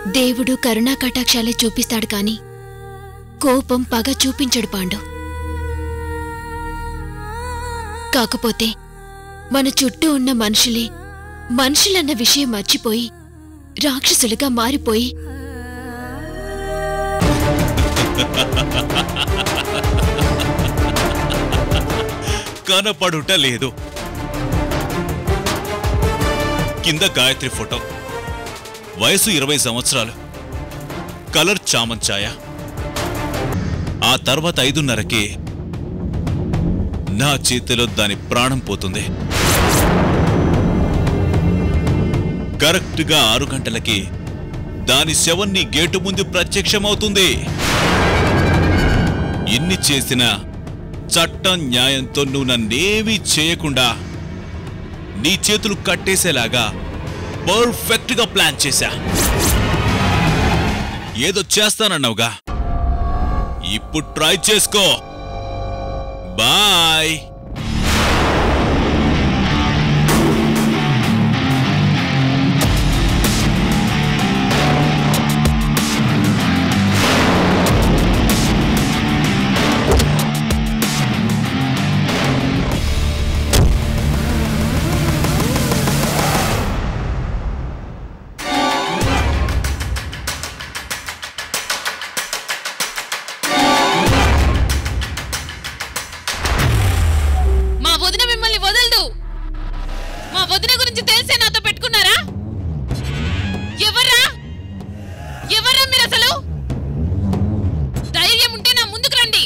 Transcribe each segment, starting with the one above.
దేవుడు కరుణా కటాక్షాలే చూపిస్తాడు కాని కోపం పగ చూపించడు పాండు కాకపోతే మన చుట్టూ ఉన్న మనుషులే మనుషులన్న విషయం మర్చిపోయి రాక్షసులుగా మారిపోయి కనపడుట లేదు కింద గాయత్రి ఫోటో వయసు ఇరవై సంవత్సరాలు కలర్ చామంచాయ ఆ తర్వాత ఐదున్నరకి నా చేతిలో దాని ప్రాణం పోతుంది కరెక్ట్గా ఆరు గంటలకి దాని శవన్ని గేటు ముందు ప్రత్యక్షమవుతుంది ఇన్ని చేసినా చట్టం న్యాయంతో నువ్వు నన్నేమీ చేయకుండా నీ చేతులు కట్టేసేలాగా పర్ఫెక్ట్ గా ప్లాన్ చేశా ఏదో చేస్తానన్నావుగా ఇప్పుడు ట్రై చేసుకో బాయ్ మా వదిన మిమ్మల్ని వదలదు మా వదిన గురించి తెలిసే నాతో పెట్టుకున్నారా ఎవర్రా ఎవర్రా మీరు అసలు ధైర్యం ఉంటే నా ముందుకు రండి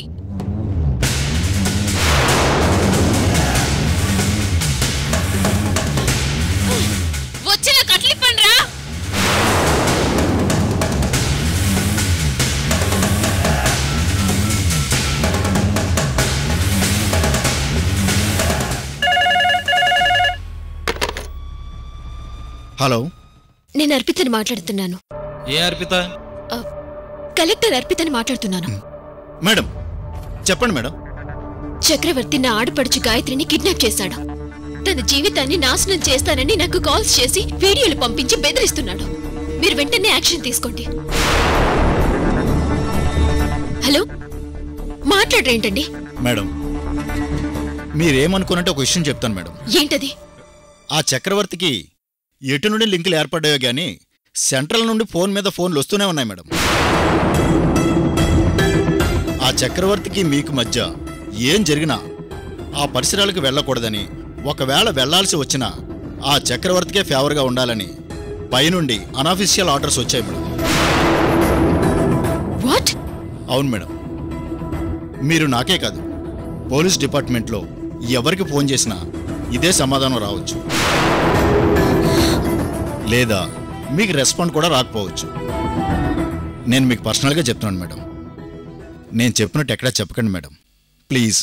వచ్చిన కట్లిప్పండి రా హలో నేను అర్పితని మాట్లాడుతున్నాను ఏ అర్పిత ఆ, కలెక్టర్ అర్పితని మాట్లాడుతున్నాను మేడం చెప్పండి మేడం చక్రవర్తి నా ఆడపడుచు గాయత్రిని కిడ్నాప్ చేశాడు తన జీవితాన్ని నాశనం చేస్తానని నాకు కాల్స్ చేసి వీడియోలు పంపించి బెదిరిస్తున్నాడు మీరు వెంటనే యాక్షన్ తీసుకోండి హలో మాట్లాడరేంటండి మేడం మీరేమనుకున్నట్టు ఒక విషయం చెప్తాను మేడం ఏంటది ఆ చక్రవర్తికి ఎటు నుండి లింకులు ఏర్పడ్డాయో గానీ సెంట్రల్ నుండి ఫోన్ మీద ఫోన్లు వస్తూనే ఉన్నాయి మేడం ఆ చక్రవర్తికి మీకు మధ్య ఏం జరిగినా ఆ పరిసరాలకు వెళ్ళకూడదని ఒకవేళ వెళ్లాల్సి వచ్చినా ఆ చక్రవర్తికే ఫేవర్గా ఉండాలని పైనుండి అనాఫీషియల్ ఆర్డర్స్ వచ్చాయి మేడం వాట్ అవును మేడం మీరు నాకే కాదు పోలీస్ డిపార్ట్మెంట్లో ఎవరికి ఫోన్ చేసినా ఇదే సమాధానం రావచ్చు లేదా మీకు రెస్పాండ్ కూడా రాకపోవచ్చు నేను మీకు పర్సనల్గా చెప్తున్నాను మేడం నేను చెప్పినట్టు ఎక్కడా చెప్పకండి మేడం ప్లీజ్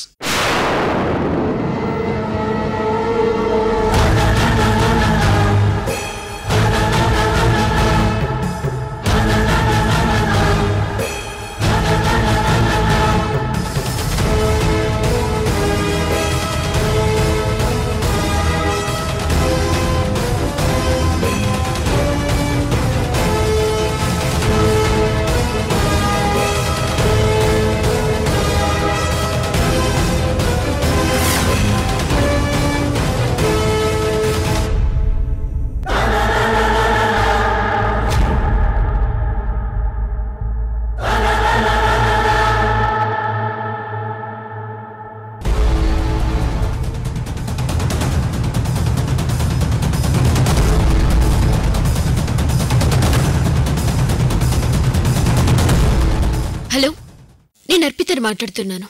హలో నేను అర్పితని మాట్లాడుతున్నాను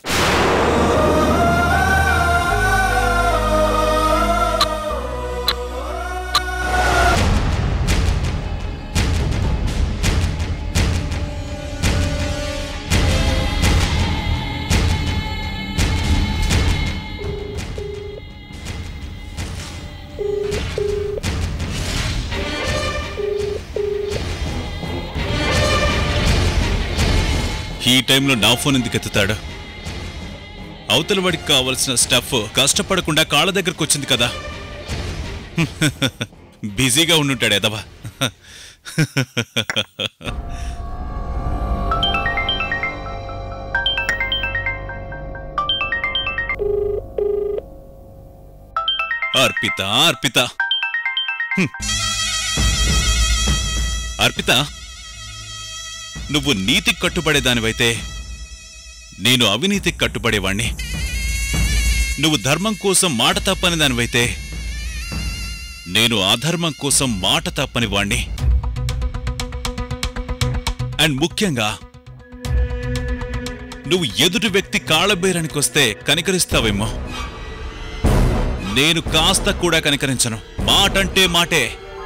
ఈ టైంలో నా ఫోన్ ఎందుకు ఎత్తుతాడు అవతల వాడికి కావలసిన స్టఫ్ కష్టపడకుండా కాళ్ళ దగ్గరకు వచ్చింది కదా బిజీగా ఉండుంటాడు ఎదవా అర్పిత అర్పిత హ్మ్. అర్పిత నువ్వు నీతికి కట్టుబడేదానివైతే నేను అవినీతికి కట్టుబడేవాణ్ణి నువ్వు ధర్మం కోసం మాట తప్పని దానివైతే నేను అధర్మం కోసం మాట తప్పని వాణ్ణి అండ్ ముఖ్యంగా నువ్వు ఎదుటి వ్యక్తి కాళ్ళబేరానికొస్తే కనికరిస్తావేమో నేను కాస్త కూడా కనికరించను మాటంటే మాటే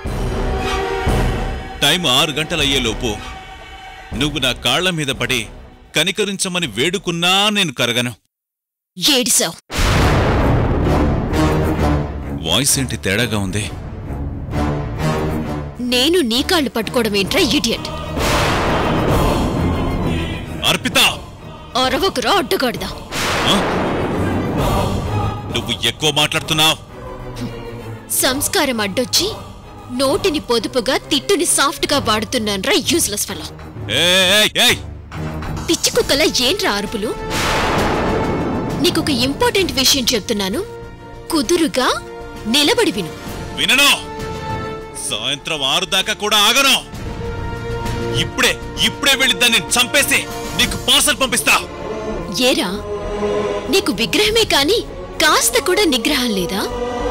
టైం ఆరు గంటలయ్యేలోపు నువ్వు నా కాళ్ల మీద పడి కనికరించమని వేడుకున్నా నేను కరగను ఏడిసావు వాయిస్ ఏంటి తేడాగా ఉంది నేను నీ కాళ్ళు పట్టుకోవడం ఏంట్రా ఇడియట్ అర్పిత అరవకురా అడ్డగాడిదా ఆ? నువ్వు ఎక్కువ మాట్లాడుతున్నావు సంస్కారం అడ్డొచ్చి నోటిని పొదుపుగా తిట్టుని సాఫ్ట్ గా వాడుతున్నాన్రా యూజ్లెస్ ఫెలో పిచ్చి కుక్కల ఏంట్రా అరుపులు నీకొక ఇంపార్టెంట్ విషయం చెప్తున్నాను కుదురుగా నిలబడి విను వినను సాయంత్రం ఆరు దాకా కూడా ఆగను ఇప్పుడే ఇప్పుడే వెళ్ళి దాన్ని చంపేసి నీకు పార్సల్ పంపిస్తా ఏరా నీకు విగ్రహమే కాని కాస్త కూడా నిగ్రహం లేదా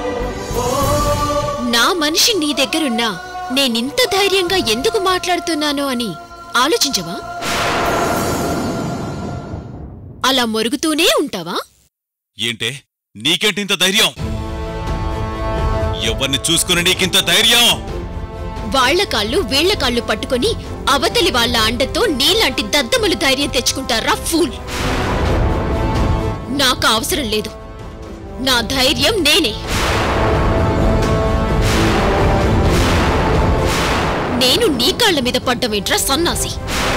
నా మనిషి నీ దగ్గరున్నా నేనింత ధైర్యంగా ఎందుకు మాట్లాడుతున్నానో అని ఆలోచించవా అలా మొరుగుతూనే ఉంటావా ఏంటే నీకేంటి ఇంత ధైర్యం ఎవరిని చూసుకుని నీకింత ధైర్యం వాళ్ళ కాళ్ళు వీళ్ళ కాళ్ళు పట్టుకొని అవతలి వాళ్ళ అండతో నీలాంటి దద్దములు ధైర్యం తెచ్చుకుంటారా ఫూల్ నాకు అవసరం లేదు నా ధైర్యం నేనే నేను నీ కాళ్ళ మీద పడ్డమేంట్రా సన్నాసి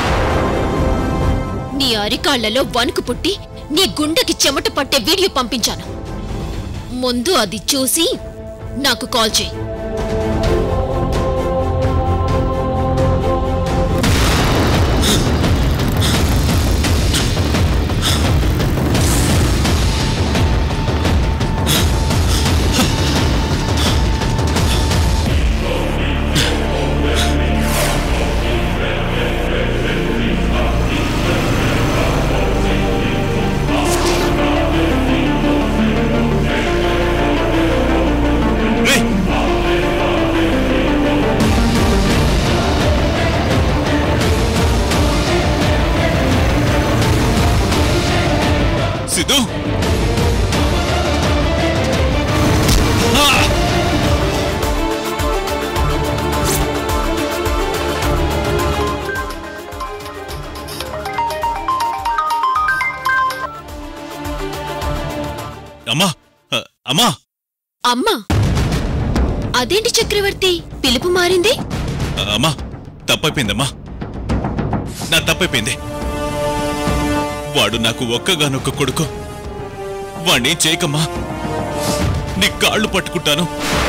నీ అరికాళ్లలో వణుకు పుట్టి నీ గుండెకి చెమట పట్టే వీడియో పంపించాను ముందు అది చూసి నాకు కాల్ చేయి రేయ్! సిద్ధు ఆ! అమ్మా అ, అమ్మా అమ్మా అదేంటి చక్రవర్తి పిలుపు మారింది అమ్మా తప్పైపోయిందమ్మా నా తప్పైపోయింది వాడు నాకు ఒక్కగానొక్క కొడుకు వాణ్ణి చేయకమ్మా నీ కాళ్ళు పట్టుకుంటాను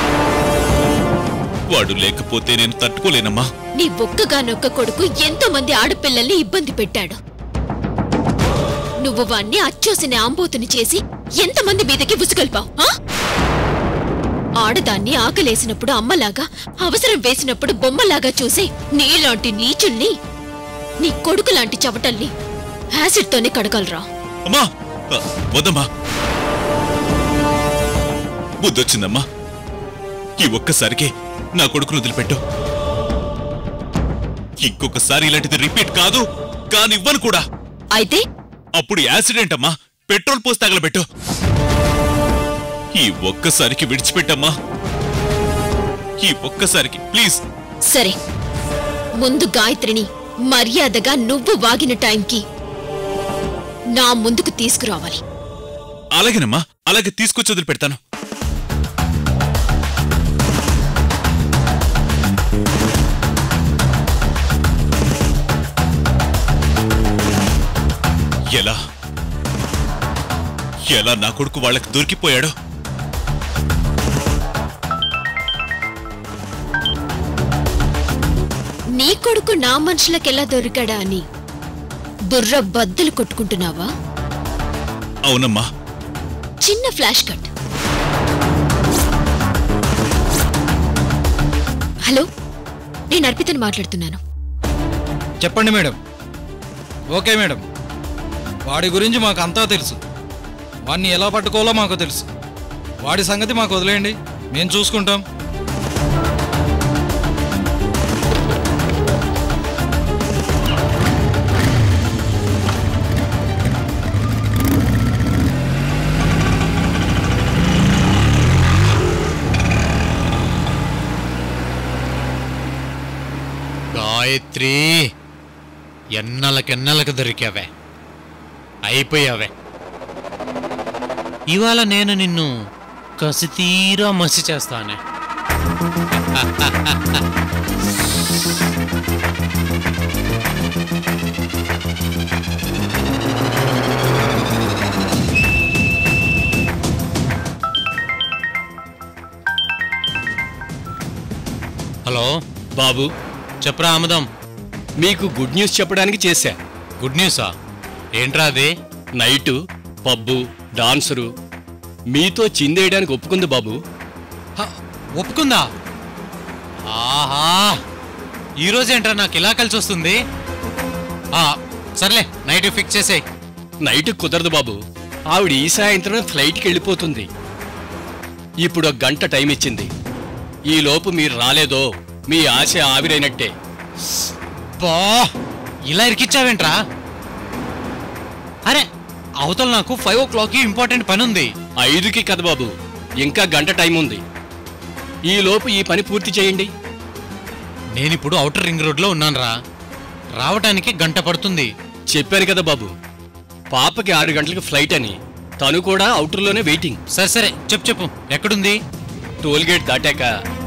వాడు లేకపోతే నేను తట్టుకోలేనమ్మా నీ ఒక్కగానొక్క కొడుకు ఎంతో మంది ఆడపిల్లల్ని ఇబ్బంది పెట్టాడు నువ్వు వాణ్ణి అచ్చోసిన ఆంబోతుని చేసి ఎంతమంది మీదకి ఉసుగొల్పావు ఆ? ఆడదాన్ని ఆకలేసినప్పుడు అమ్మలాగా అవసరం వేసినప్పుడు బొమ్మలాగా చూసి నీలాంటి నీచుల్ని నీ కొడుకు లాంటి చవటల్ని యాసిడ్తోనే కడగలరా అమ్మా అ, వద్దమ్మా బుద్ధొచ్చిందమ్మా ఈ ఒక్కసారికి నా కొడుకును వదిలిపెట్టు ఇంకొకసారి ఇలాంటిది రిపీట్ కాదు కానివ్వను కూడా అయితే అప్పుడు యాక్సిడెంట్ అమ్మా పెట్రోల్ పోసి తగలబెట్టు ఈ ఒక్కసారికి విడిచిపెట్టమ్మా ఈ ఒక్కసారికి ప్లీజ్ సరే ముందు గాయత్రిని మర్యాదగా నువ్వు వాగిన టైంకి నా ముందుకు తీసుకురావాలి అలాగేనమ్మా అలాగే తీసుకొచ్చి వదిలిపెడతాను ఎలా ఎలా నా కొడుకు వాళ్ళకి దొరికిపోయాడు కొడుకు నా మనుషులకెలా దొరికాడా అని బుర్ర బద్దలు కొట్టుకుంటున్నావా అవునమ్మా చిన్న ఫ్లాష్ కట్ హలో నేను అర్పితని మాట్లాడుతున్నాను చెప్పండి మేడం ఓకే మేడం వాడి గురించి మాకు అంతా తెలుసు వాడిని ఎలా పట్టుకోవాలో మాకు తెలుసు వాడి సంగతి మాకు వదిలేయండి మేము చూసుకుంటాం గాయత్రి ఎన్నలకెన్నలకు దొరికావే అయిపోయావే ఇవాళ నేను నిన్ను కసితీరా మసి చేస్తానే హలో బాబు చెప్పరా ఆమదం మీకు గుడ్ న్యూస్ చెప్పడానికి చేశా గుడ్ న్యూసా ఏంట్రా అది నైటు పబ్బు డాన్సరు మీతో చిందేయడానికి ఒప్పుకుంది బాబు హ, ఒప్పుకుందా ఆహా ఈరోజేంట్రా నాకు ఇలా కలిసి వస్తుంది ఆ, సర్లే నైట్ ఫిక్స్ చేసేయ్ నైట్ కుదరదు బాబు ఆవిడ ఈ సాయంత్రం ఫ్లైట్కి వెళ్ళిపోతుంది ఇప్పుడు ఒక గంట టైం ఇచ్చింది ఈ లోపు మీరు రాలేదో మీ ఆశ ఆవిరైనట్టే బా ఇలా ఇరికిచ్చావేంట్రా అరే అవతల నాకు ఫైవ్ ఓ క్లాక్కి ఇంపార్టెంట్ పని ఉంది ఐదుకి కదా బాబు ఇంకా గంట టైం ఉంది ఈ లోపు ఈ పని పూర్తి చేయండి నేనిప్పుడు అవుటర్ రింగ్ రోడ్లో ఉన్నానురా రావటానికి గంట పడుతుంది చెప్పాను కదా బాబు పాపకి ఆరు గంటలకు ఫ్లైట్ అని తను కూడా అవుటర్లోనే వెయిటింగ్ సరే సరే చెప్పు చెప్పు ఎక్కడుంది టోల్ గేట్ దాటాక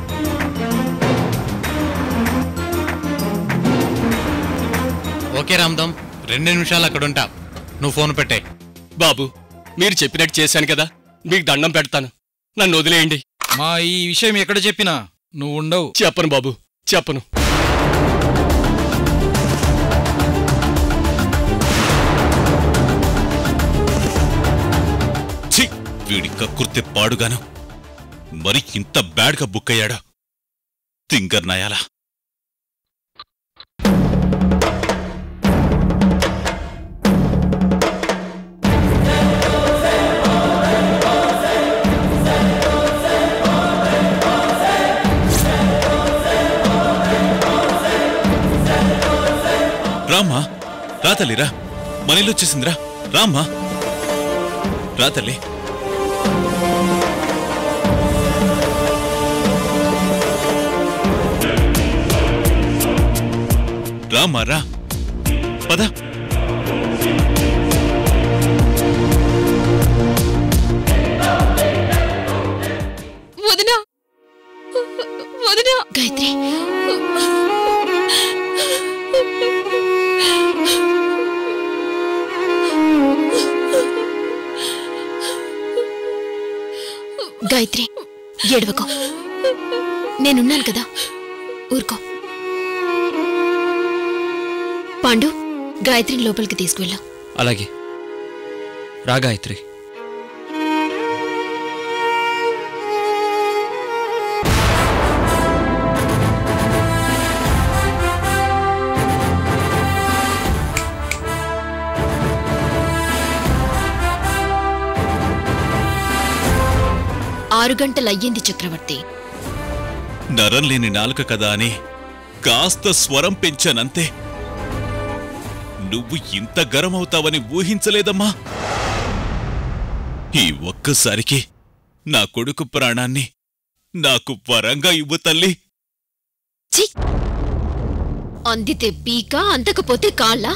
ఓకే రామ్దాం రెండు నిమిషాలు అక్కడ ఉంటా నువ్వు ఫోన్ పెట్టే బాబు మీరు చెప్పినట్టు చేశాను కదా మీకు దండం పెడతాను నన్ను వదిలేయండి మా ఈ విషయం ఎక్కడ చెప్పినా నువ్వు ఉండవు చెప్పను బాబు చెప్పను ఛీ వీడి కక్కుర్తి పాడుగాను మరి ఇంత బ్యాడ్గా బుక్ అయ్యాడా తింగర్ నయాలా రామ్మా రా తల్లి రా మనీళ్ళు వచ్చేసిందిరా రామ్మా రా తల్లి రామ్మా రా పద వదినా వదినా గాయత్రి గాయత్రి ఏడవకో నేనున్నాను కదా ఊరుకో పాండు గాయత్రిని లోపలికి తీసుకువెళ్ళా అలాగే రా గాయత్రి ఆరు గంటలయ్యింది చక్రవర్తి నరం లేని నాలుక కదా అని కాస్త స్వరం పెంచానంతే నువ్వు ఇంత గరమవుతావని ఊహించలేదమ్మా ఈ ఒక్కసారికి నా కొడుకు ప్రాణాన్ని నాకు వరంగా ఇవ్వు తల్లి ఛీ! అందితే పీక అందకపోతే కాళ్ళ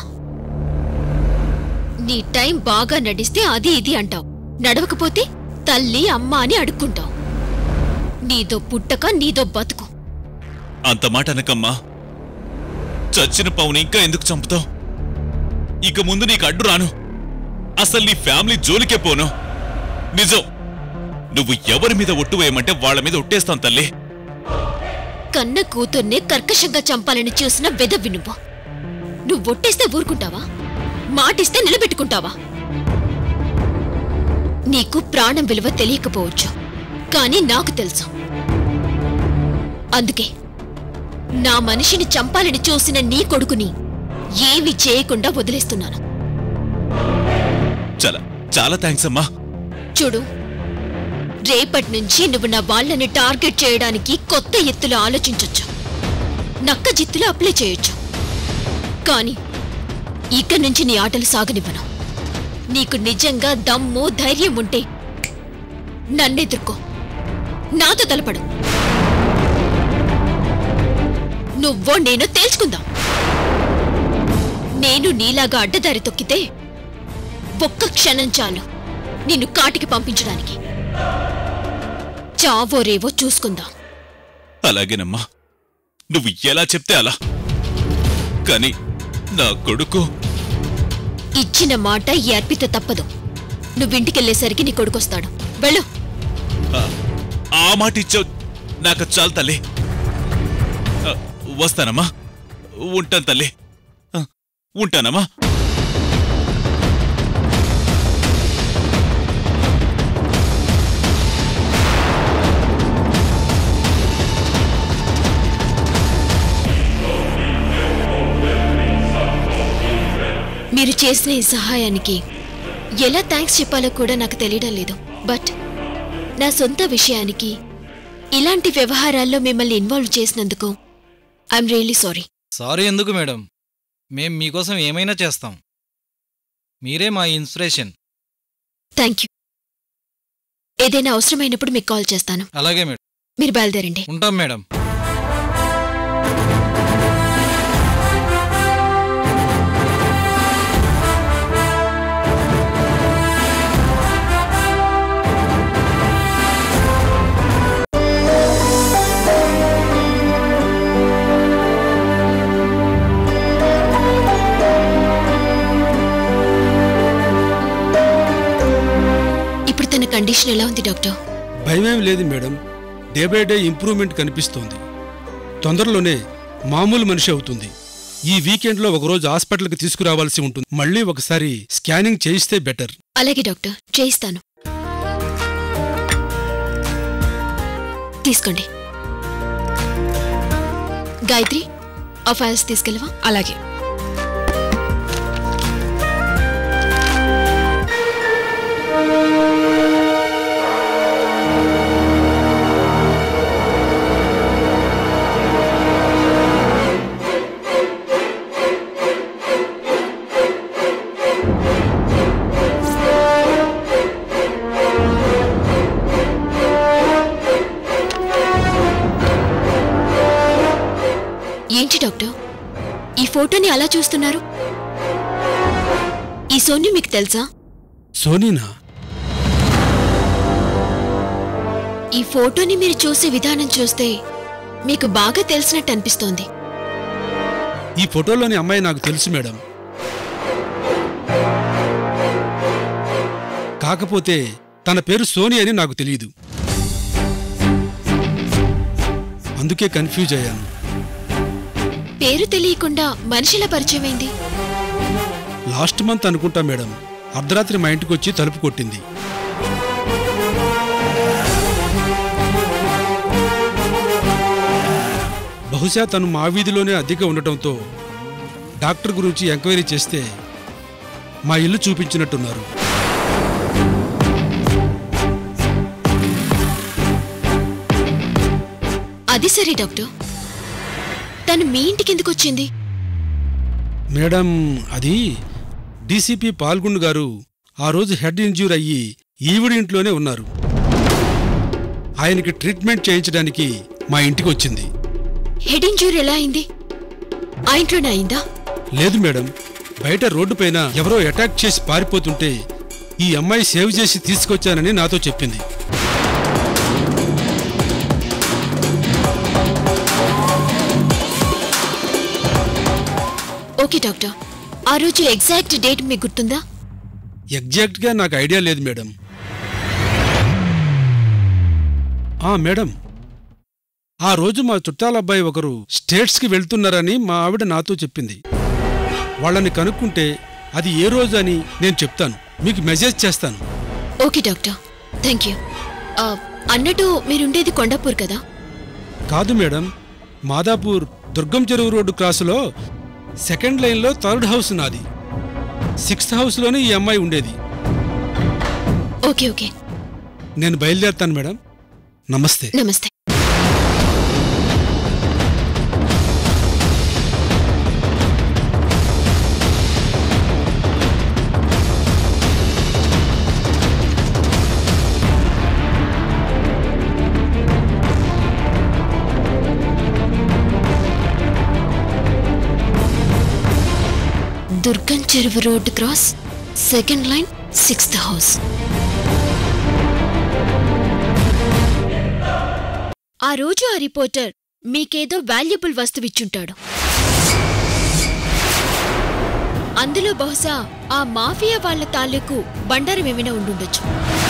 నీ టైం బాగా నడిస్తే అది ఇది అంటావు నడవకపోతే తల్లి అమ్మ అని అడుక్కుంటావు నీదో పుట్టక నీదో బతుకు అంత మాట అనకమ్మా చచ్చిన పావుని ఇంకా ఎందుకు చంపుతావు ఇక ముందు నీకు అడ్డు రాను అసలు నీ ఫ్యామిలీ జోలికే పోను నిజం నువ్వు ఎవరి మీద ఒట్టు వేయమంటే వాళ్ళ మీద ఒట్టేస్తాను తల్లి కన్న కూతుర్నే కర్కశంగా చంపాలని చూసిన వెదవ్వి నువ్వు నువ్వు ఒట్టేస్తే ఊరుకుంటావా మాటిస్తే నిలబెట్టుకుంటావా నీకు ప్రాణం విలువ తెలియకపోవచ్చు కానీ నాకు తెలుసు అందుకే నా మనిషిని చంపాలని చూసిన నీ కొడుకుని ఏమీ చేయకుండా వదిలేస్తున్నాను చాలా చాలా థ్యాంక్స్ అమ్మా చూడు రేపటి నుంచి నువ్వు నా వాళ్ళని టార్గెట్ చేయడానికి కొత్త ఎత్తులు ఆలోచించొచ్చు నక్క జిత్తులు అప్లై చేయొచ్చు కానీ ఇక నుంచి నీ ఆటలు సాగనివ్వను నీకు నిజంగా దమ్ము ధైర్యం ఉంటే నన్నెదుర్కో నాతో తలపడు నువ్వో నేను తేల్చుకుందాం నేను నీలాగా అడ్డదారి తొక్కితే ఒక్క క్షణం చాలు నిన్ను కాటికి పంపించడానికి చావో రేవో చూసుకుందాం అలాగేనమ్మా నువ్వు ఎలా చెప్తే అలా కానీ నా కొడుకు ఇచ్చిన మాట ఏర్పిత తప్పదు నువ్వింటికెళ్ళేసరికి నీ కొడుకొస్తాడు వెళ్ళు ఆ- ఆ మాట ఇచ్చావు నాకు చాలు తల్లి ఆ, వస్తానమ్మా ఉంటాను తల్లి ఆ, ఉంటానమ్మా మీరు చేసిన ఈ సహాయానికి ఎలా థ్యాంక్స్ చెప్పాలో కూడా నాకు తెలియడం లేదు బట్ నా సొంత విషయానికి ఇలాంటి వ్యవహారాల్లో మిమ్మల్ని ఇన్వాల్వ్ చేసినందుకు ఐఎమ్ రియల్లీ సారీ సారీ ఎందుకు మేడం మేం మీకోసం ఏమైనా చేస్తాం మీరే మా ఇన్స్పిరేషన్ థ్యాంక్ యూ ఏదైనా అవసరమైనప్పుడు మీకు కాల్ చేస్తాను అలాగే మేడం మీరు బయలుదేరండి ఉంటాం మేడం ఇప్పుడు తన కండిషన్ ఎలా ఉంది డాక్టర్ భయమేం లేదు madam day by day improvement కనిపిస్తోంది తొందరలోనే మామూలు మనిషి అవుతుంది ఈ వీకెండ్లో ఒకరోజు హాస్పిటల్కి తీసుకురావాల్సి ఉంటుంది మళ్ళీ ఒకసారి స్కానింగ్ చేయిస్తే బెటర్ అలాగే డాక్టర్ చేయిస్తాను తీసుకోండి గాయత్రి ఆ ఫైల్స్ తీసుకెళ్ళవా అలాగే ఏంటి డాక్టర్ ఈ ఫోటోని అలా చూస్తున్నారు ఈ సోని మీకు తెలుసా సోనీనా ఈ ఫోటోని మీరు చూసే విధానం చూస్తే మీకు బాగా తెలిసినట్టు అనిపిస్తోంది ఈ ఫోటోలోని అమ్మాయి నాకు తెలుసు మేడం కాకపోతే తన పేరు సోని అని నాకు తెలియదు అందుకే కన్ఫ్యూజ్ అయ్యాను పేరు తెలియకుండా మనిషిలా పరిచయమైంది లాస్ట్ మంత్ అనుకుంటా మేడం అర్ధరాత్రి మా ఇంటికి వచ్చి తలుపు కొట్టింది బహుశా తను మా వీధిలోనే అద్దెగా ఉండటంతో డాక్టర్ గురించి ఎంక్వైరీ చేస్తే మా ఇల్లు చూపించినట్టున్నారు అది సరే డాక్టర్ తను మీ ఇంటికి ఎందుకు వచ్చింది మేడం అది డీసీపీ పాల్గొండు గారు ఆ రోజు హెడ్ ఇంజ్యూర్ అయ్యి ఈవిడ ఇంట్లోనే ఉన్నారు ఆయనకి ట్రీట్మెంట్ చేయించడానికి మా ఇంటికి వచ్చింది హెడ్ ఇంజూరీ ఎలా అయింది ఆ ఇంట్లోనే అయిందా లేదు మేడం బయట రోడ్డు పైన ఎవరో అటాక్ చేసి పారిపోతుంటే ఈ అమ్మాయి సేవ్ చేసి తీసుకొచ్చానని నాతో చెప్పింది ఓకే డాక్టర్ ఆ రోజు ఎగ్జాక్ట్ డేట్ మీకు గుర్తుందా ఎగ్జాక్ట్గా నాకు ఐడియా లేదు మేడం ఆ మేడం ఆ రోజు మా చుట్టాల అబ్బాయి ఒకరు స్టేట్స్కి వెళ్తున్నారని మా ఆవిడ నాతో చెప్పింది వాళ్ళని కనుక్కుంటే అది ఏ రోజు అని నేను చెప్తాను మీకు మెసేజ్ చేస్తాను ఓకే డాక్టర్ థ్యాంక్ యూ ఆ, అన్నట్టు మీరుండేది కొండాపూర్ కదా కాదు మేడం మాదాపూర్ దుర్గం చెరువు రోడ్డు క్రాసులో సెకండ్ లైన్లో థర్డ్ హౌస్ నాది సిక్స్త్ హౌస్లోనే ఈ అమ్మాయి ఉండేది ఓకే ఓకే నేను బయలుదేరుతాను మేడం నమస్తే నమస్తే Durgam Cheruvu road cross second line sixth house ఆ రోజు ఆ రిపోర్టర్ మీకేదో వాల్యుబుల్ వస్తువిచ్చుంటాడు అందులో బహుశా ఆ మాఫియా వాళ్ళ తాలూకు బండారం ఏమైనా ఉండుండొచ్చు